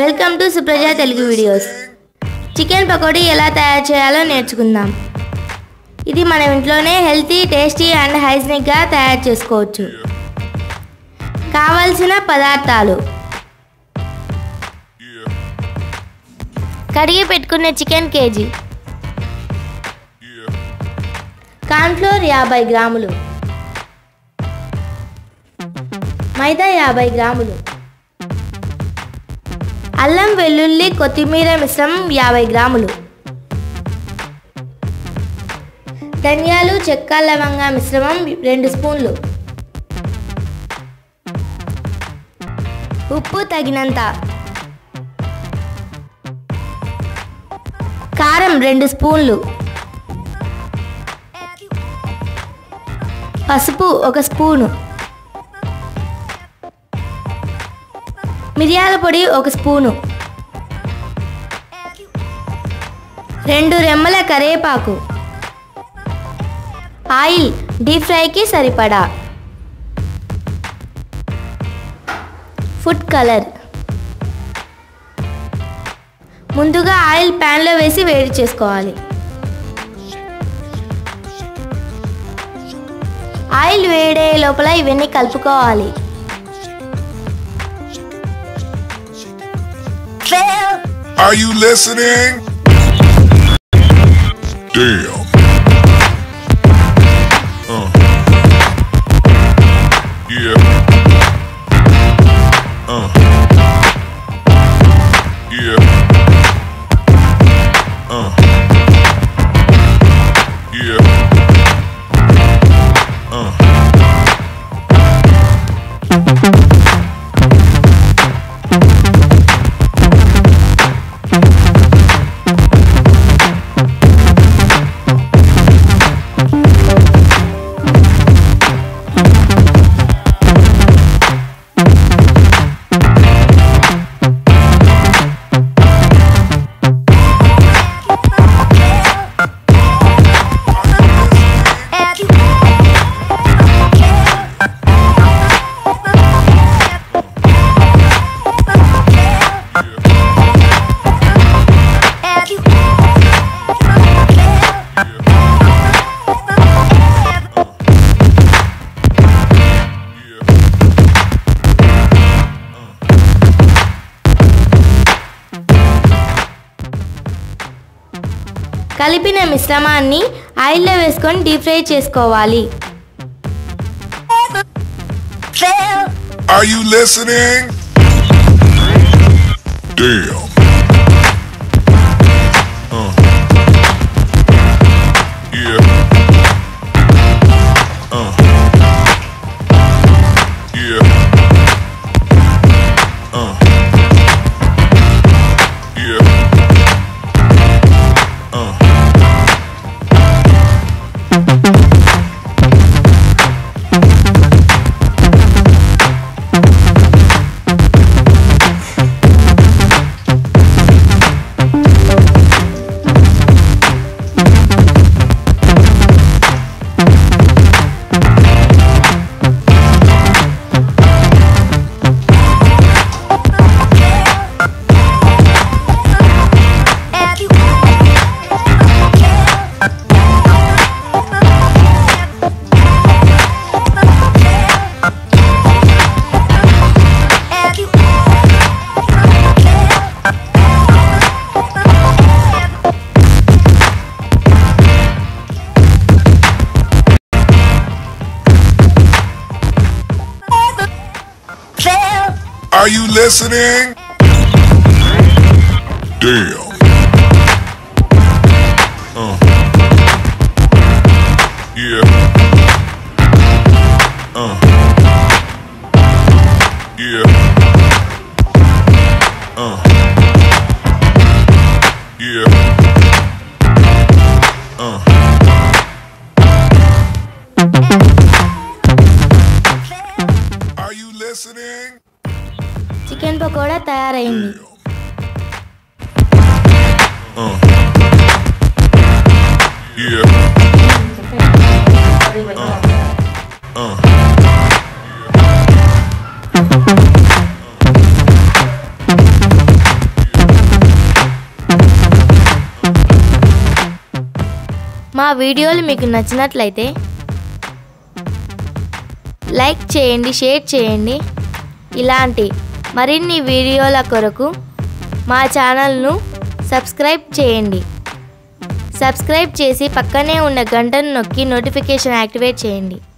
Welcome to Supraja Telugu videos chicken pakodi ఎలా తయారు చేయాలో నేర్చుకుందాం ఇది మన ఇంట్లోనే హెల్తీ టేస్టీ అండ్ హైజీనిక్గా తయారు చేసుకోవచ్చు కావలసిన పదార్థాలు కడిగి పెట్టుకున్న చికెన్ కేజీ కార్న్ఫ్లోర్ యాభై గ్రాములు మైదా యాభై గ్రాములు అల్లం వెల్లుల్లి కొత్తిమీర మిశ్రమం యాభై గ్రాములు ధనియాలు చెక్క లవంగ మిశ్రమం రెండు స్పూన్లు ఉప్పు తగినంత కారం రెండు స్పూన్లు పసుపు ఒక స్పూను మిరియాల పొడి ఒక స్పూను రెండు రెమ్మల కరివేపాకు ఆయిల్ డీప్ ఫ్రైకి సరిపడా ఫుడ్ కలర్ ముందుగా ఆయిల్ ప్యాన్లో వేసి వేడి చేసుకోవాలి ఆయిల్ వేడే లోపల ఇవన్నీ కలుపుకోవాలి Are you listening? Damn. Uh. Yeah. Uh. Yeah. Uh. Yeah. Uh. కలిపిన మిశ్రమాన్ని ఆయిల్లో వేసుకొని డీప్ ఫ్రై చేసుకోవాలి Are you listening? Damn. Uh. Yeah. Uh. Yeah. Uh. Yeah. Uh. Are you listening? Damn. Uh. Yeah. Uh. Yeah. Uh. Yeah. Uh. Are you listening? Chicken pakoda తయారైంది Uh. Yeah. Uh. Uh. మా వీడియోలు మీకు నచ్చినట్లయితే like చేయండి share చేయండి ఇలాంటి మరిన్ని వీడియోల కొరకు మా ఛానల్ను సబ్స్క్రైబ్ చేయండి సబ్స్క్రైబ్ చేసి పక్కనే ఉన్న గంటను నొక్కి నోటిఫికేషన్ యాక్టివేట్ చేయండి